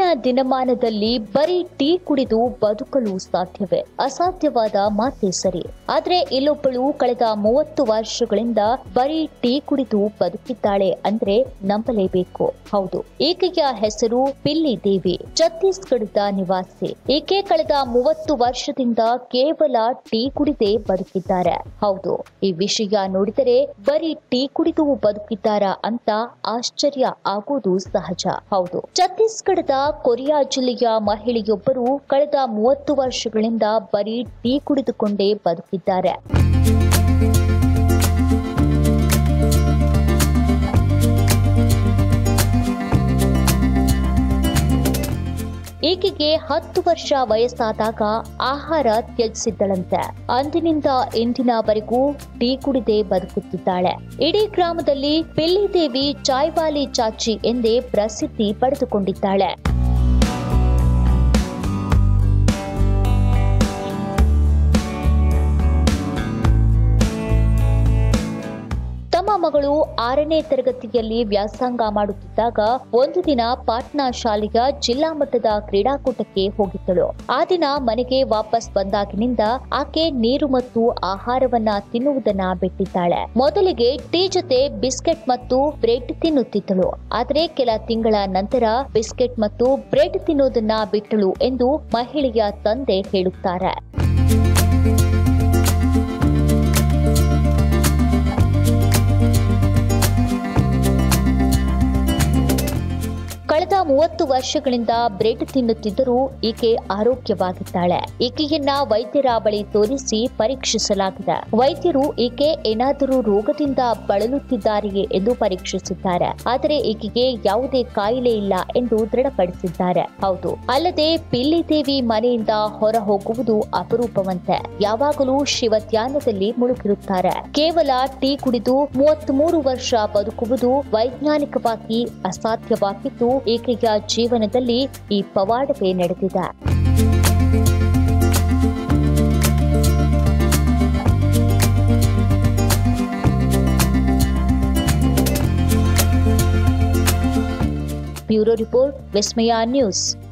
ದಿನಮಾನದಲ್ಲಿ ಬರೀ ಟೀ ಕುಡಿದು ಬದುಕಲು ಸಾಧ್ಯವೇ ಅಸಾಧ್ಯವಾದ ಮಾತೇ ಸರಿ ಆದ್ರೆ ಇಲ್ಲೊಬ್ಬಳು ಕಳೆದ ಮೂವತ್ತು ವರ್ಷಗಳಿಂದ ಬರೀ ಟೀ ಕುಡಿದು ಬದುಕಿದ್ದಾಳೆ ಅಂದ್ರೆ ನಂಬಲೇಬೇಕು ಹೌದು ಈಕೆಯ ಹೆಸರು ಪಿಲ್ಲಿ ದೇವಿ ಛತ್ತೀಸ್ಗಢದ ನಿವಾಸಿ ಈಕೆ ಕಳೆದ ಮೂವತ್ತು ವರ್ಷದಿಂದ ಕೇವಲ ಟೀ ಕುಡಿದೇ ಬದುಕಿದ್ದಾರೆ ಹೌದು ಈ ವಿಷಯ ನೋಡಿದರೆ ಬರೀ ಟೀ ಕುಡಿದು ಬದುಕಿದ್ದಾರಾ ಅಂತ ಆಶ್ಚರ್ಯ ಆಗುವುದು ಸಹಜ ಹೌದು ಛತ್ತೀಸ್ಗಢದ ಕೊರಿಯಾ ಜಿಲ್ಲೆಯ ಮಹಿಳೆಯೊಬ್ಬರು ಕಳೆದ ಮೂವತ್ತು ವರ್ಷಗಳಿಂದ ಬರೀ ಟೀ ಕುಡಿದುಕೊಂಡೇ ಬದುಕಿದ್ದಾರೆ ಈಕೆಗೆ ಹತ್ತು ವರ್ಷ ವಯಸ್ಸಾದಾಗ ಆಹಾರ ತ್ಯಜಿಸಿದ್ದಳಂತೆ ಅಂದಿನಿಂದ ಇಂದಿನವರೆಗೂ ಟೀ ಕುಡಿದೇ ಬದುಕುತ್ತಿದ್ದಾಳೆ ಇಡೀ ಗ್ರಾಮದಲ್ಲಿ ಪಿಲ್ಲಿದೇವಿ ಚಾಯ್ವಾಲಿ ಚಾಚಿ ಎಂದೇ ಪ್ರಸಿದ್ಧಿ ಪಡೆದುಕೊಂಡಿದ್ದಾಳೆ ತಮ್ಮ ಮಗಳು ಆರನೇ ತರಗತಿಯಲ್ಲಿ ವ್ಯಾಸಂಗ ಮಾಡುತ್ತಿದ್ದಾಗ ಒಂದು ದಿನ ಪಾಟ್ನಾ ಶಾಲೆಯ ಜಿಲ್ಲಾ ಮಟ್ಟದ ಕ್ರೀಡಾಕೂಟಕ್ಕೆ ಹೋಗಿದ್ದಳು ಆ ದಿನ ಮನೆಗೆ ವಾಪಸ್ ಬಂದಾಗಿನಿಂದ ಆಕೆ ನೀರು ಮತ್ತು ಆಹಾರವನ್ನ ತಿನ್ನುವುದನ್ನ ಬಿಟ್ಟಿದ್ದಾಳೆ ಮೊದಲಿಗೆ ಟೀ ಜೊತೆ ಬಿಸ್ಕೆಟ್ ಮತ್ತು ಬ್ರೆಡ್ ತಿನ್ನುತ್ತಿದ್ದಳು ಆದರೆ ಕೆಲ ತಿಂಗಳ ನಂತರ ಬಿಸ್ಕೆಟ್ ಮತ್ತು ಬ್ರೆಡ್ ತಿನ್ನೋದನ್ನ ಬಿಟ್ಟಳು ಎಂದು ಮಹಿಳೆಯ ತಂದೆ ಹೇಳುತ್ತಾರೆ ಕಳೆದ ಮೂವತ್ತು ವರ್ಷಗಳಿಂದ ಬ್ರೆಡ್ ತಿನ್ನುತ್ತಿದ್ದರೂ ಈಕೆ ಆರೋಗ್ಯವಾಗಿದ್ದಾಳೆ ಈಕೆಯನ್ನ ವೈದ್ಯರ ಬಳಿ ತೋರಿಸಿ ಪರೀಕ್ಷಿಸಲಾಗಿದೆ ವೈದ್ಯರು ಈಕೆ ಏನಾದರೂ ರೋಗದಿಂದ ಬಳಲುತ್ತಿದ್ದಾರೆಯೇ ಎಂದು ಪರೀಕ್ಷಿಸಿದ್ದಾರೆ ಆದರೆ ಈಕೆಗೆ ಯಾವುದೇ ಕಾಯಿಲೆ ಇಲ್ಲ ಎಂದು ದೃಢಪಡಿಸಿದ್ದಾರೆ ಹೌದು ಅಲ್ಲದೆ ಪಿಲ್ಲಿದೇವಿ ಮನೆಯಿಂದ ಹೊರ ಹೋಗುವುದು ಅಪರೂಪವಂತೆ ಯಾವಾಗಲೂ ಶಿವ ಧ್ಯಾನದಲ್ಲಿ ಮುಳುಗಿರುತ್ತಾರೆ ಕೇವಲ ಟೀ ಕುಡಿದು ಮೂವತ್ಮೂರು ವರ್ಷ ಬದುಕುವುದು ವೈಜ್ಞಾನಿಕವಾಗಿ ಅಸಾಧ್ಯವಾಗಿದ್ದು ಈಕೆಯ ಜೀವನದಲ್ಲಿ ಈ ಪವಾಡವೇ ನಡೆದಿದೆ ಬ್ಯೂರೋ ರಿಪೋರ್ಟ್ ವಿಸ್ಮಯ ನ್ಯೂಸ್